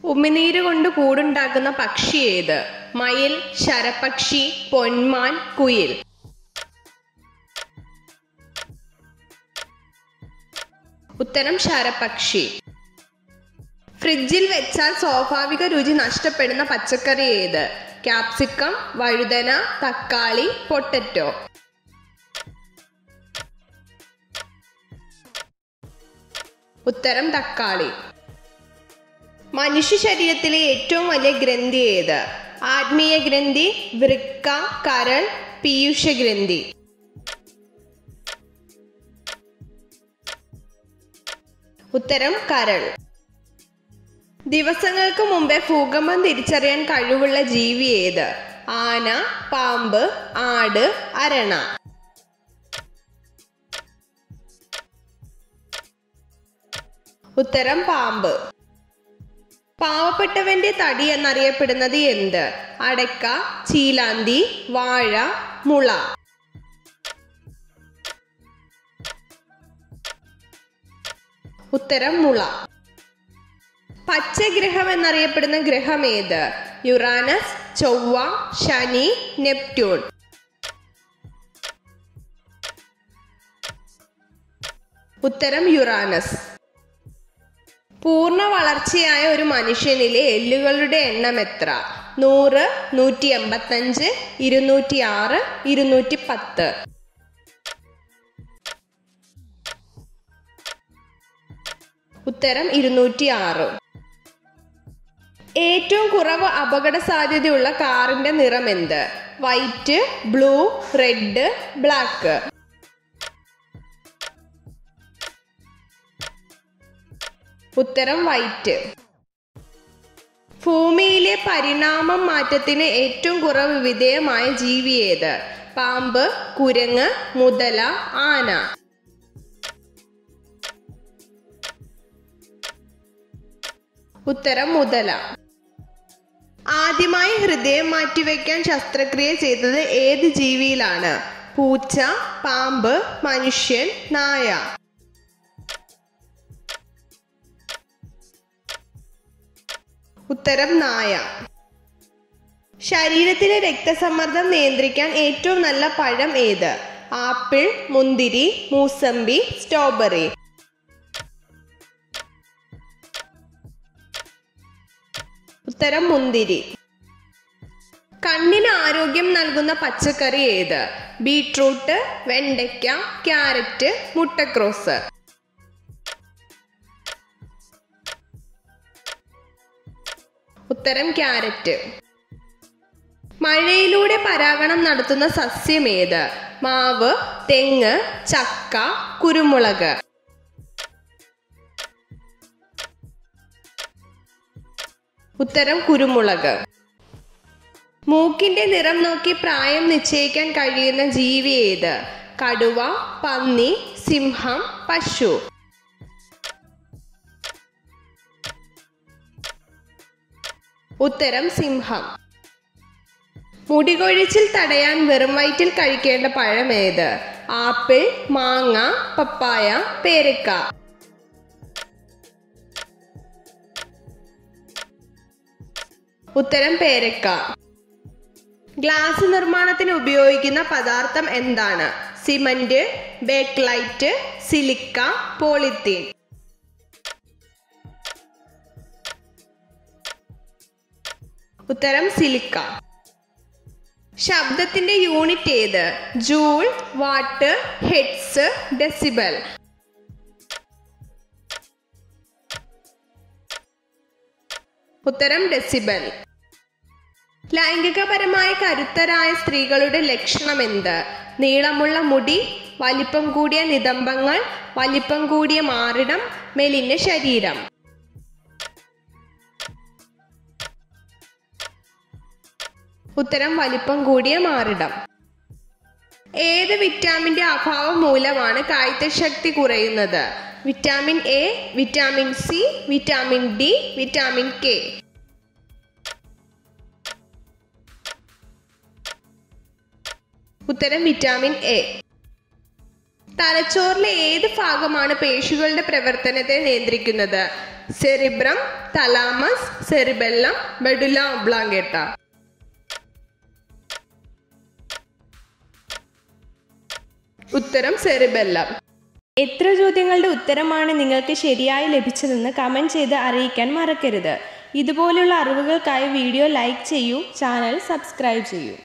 ഉമിനീര് കൊണ്ട് കൂടുണ്ടാക്കുന്ന പക്ഷി ഏത് മയിൽ ശരപക്ഷി പൊന്മാൻ കുയിൽ ഉത്തരം ശരപക്ഷി ഫ്രിഡ്ജിൽ വെച്ചാൽ സ്വാഭാവിക രുചി നഷ്ടപ്പെടുന്ന പച്ചക്കറി ഏത് ക്യാപ്സിക്കം വഴുതന തക്കാളി പൊട്ടറ്റോ ഉത്തരം തക്കാളി മനുഷ്യ ശരീരത്തിലെ ഏറ്റവും വലിയ ഗ്രന്ഥി ഏത് ആത്മീയ ഗ്രന്ഥി വൃക്ക കരൾ പീയൂഷ ഗ്രന്ഥി ഉത്തരം കരൾ ദിവസങ്ങൾക്ക് മുമ്പേ ഭൂകമ്പം തിരിച്ചറിയാൻ കഴിവുള്ള ജീവി ഏത് ആന പാമ്പ് ആട് അരണ ഉത്തരം പാമ്പ് പാവപ്പെട്ടവന്റെ തടി എന്നറിയപ്പെടുന്നത് എന്ത് അടയ്ക്ക ചീലാന്തി വാഴ മുള ഉത്തരം മുള പച്ചഗ്രഹം എന്നറിയപ്പെടുന്ന ഗ്രഹം ഏത് യുറാനസ് ചൊവ്വ ശനി നെപ്റ്റ്യൂൺ ഉത്തരം യുറാനസ് പൂർണ്ണ വളർച്ചയായ ഒരു മനുഷ്യനിലെ എല്ലുകളുടെ എണ്ണം എത്ര നൂറ് നൂറ്റി എൺപത്തഞ്ച് ഇരുന്നൂറ്റി ആറ് ഇരുന്നൂറ്റി പത്ത് ഉത്തരം ഇരുന്നൂറ്റി ആറ് ഏറ്റവും കുറവ് അപകട സാധ്യതയുള്ള കാറിന്റെ നിറം എന്ത് വൈറ്റ് ബ്ലൂ റെഡ് ബ്ലാക്ക് ഉത്തരം വൈറ്റ് ഭൂമിയിലെ പരിണാമം മാറ്റത്തിന് ഏറ്റവും കുറവ് വിധേയമായ ജീവി ഏത് പാമ്പ് കുരങ്ങ് മുതല ആന ഉത്തരം മുതല ആദ്യമായി ഹൃദയം മാറ്റിവെക്കാൻ ശസ്ത്രക്രിയ ചെയ്തത് ഏത് ജീവിയിലാണ് പൂച്ച പാമ്പ് മനുഷ്യൻ നായ ഉത്തരം നായ ശരീരത്തിലെ രക്തസമ്മർദ്ദം നിയന്ത്രിക്കാൻ ഏറ്റവും നല്ല പഴം ഏത് ആപ്പിൾ മുന്തിരി മൂസമ്പി സ്ട്രോബെറി ഉത്തരം മുന്തിരി കണ്ണിന് ആരോഗ്യം നൽകുന്ന പച്ചക്കറി ഏത് ബീട്രൂട്ട് വെണ്ടയ്ക്ക ക്യാരറ്റ് മുട്ടക്രോസ് ഉത്തരം ക്യാരറ്റ് മഴയിലൂടെ പരാഗണം നടത്തുന്ന സസ്യം ഏത് മാവ് തെങ്ങ് ചക്ക കുരുമുളക് ഉത്തരം കുരുമുളക് മൂക്കിന്റെ നിറം നോക്കി പ്രായം നിശ്ചയിക്കാൻ കഴിയുന്ന ജീവി ഏത് കടുവ പന്നി സിംഹം പശു ഉത്തരം സിംഹം മുടികൊഴിച്ചിൽ തടയാൻ വെറും വയറ്റിൽ കഴിക്കേണ്ട പഴം ഏത് ആപ്പിൾ മാങ്ങ പപ്പായ പേരക്ക ഉത്തരം പേരക്ക ഗ്ലാസ് നിർമ്മാണത്തിന് ഉപയോഗിക്കുന്ന പദാർത്ഥം എന്താണ് സിമന്റ് ബേക്ക്ലൈറ്റ് സിലിക്ക പോളിത്തീൻ ഉത്തരം സിലിക്ക ശബ്ദത്തിന്റെ യൂണിറ്റ് ഏത് ജൂൾ വാട്ട് ഹെഡ്സ് ഡെസിബൽ ഉത്തരം ഡെസിബൽ ലൈംഗികപരമായ കരുത്തരായ സ്ത്രീകളുടെ ലക്ഷണം എന്ത് നീളമുള്ള മുടി വലിപ്പം കൂടിയ നിതംബങ്ങൾ വലിപ്പം കൂടിയ മാറിടം മെലിഞ്ഞ ശരീരം ഉത്തരം വലിപ്പം കൂടിയ മാറിടം ഏത് വിറ്റാമിന്റെ അഭാവം മൂലമാണ് കാഴ്ചശക്തി കുറയുന്നത് vitamin A vitamin C vitamin D vitamin K ഉത്തരം വിറ്റാമിൻ എ തലച്ചോറിലെ ഏത് ഭാഗമാണ് പേശികളുടെ പ്രവർത്തനത്തെ നിയന്ത്രിക്കുന്നത് cerebrum thalamus cerebellum medulla oblongata ഉത്തരം സെറിബെല്ലം എത്ര ചോദ്യങ്ങളുടെ ഉത്തരമാണ് നിങ്ങൾക്ക് ശരിയായി ലഭിച്ചതെന്ന് കമൻറ്റ് ചെയ്ത് അറിയിക്കാൻ മറക്കരുത് ഇതുപോലുള്ള അറിവുകൾക്കായി വീഡിയോ ലൈക്ക് ചെയ്യൂ ചാനൽ സബ്സ്ക്രൈബ് ചെയ്യൂ